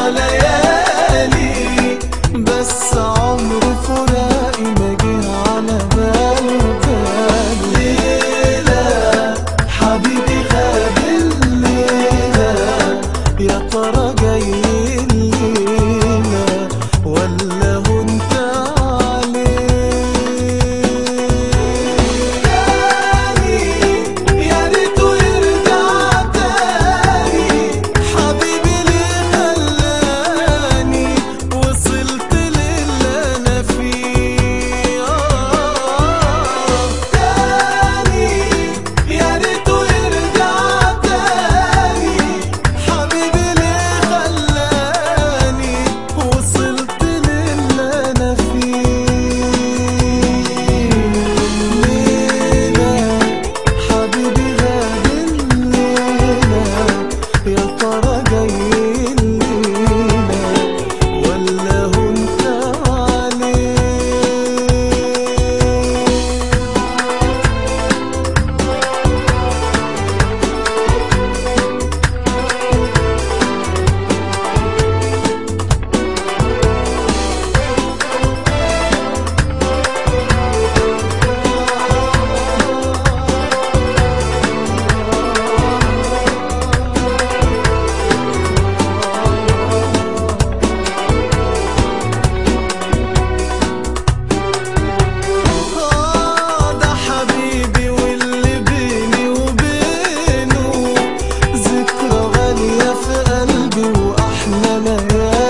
ليالي بس عمر فراقي ما جه على باله تاني ليلة حبيبي غاب الليلة يا ترى جاي الليلة ولا هنت عليه يا ريته يرجع تاني حبيبي ليه خلاني وصلت للي انا فيه آه تاني يا ريته يرجع تاني حبيبي ليه خلاني وصلت للي انا فيه ليلة حبيبي غاب الليلة يا ترى جاي الليلة ولا هنت عليه آه ده حبيبي واللي بيني وبينه ذكرى غالية في قلبي وأحلى ليالي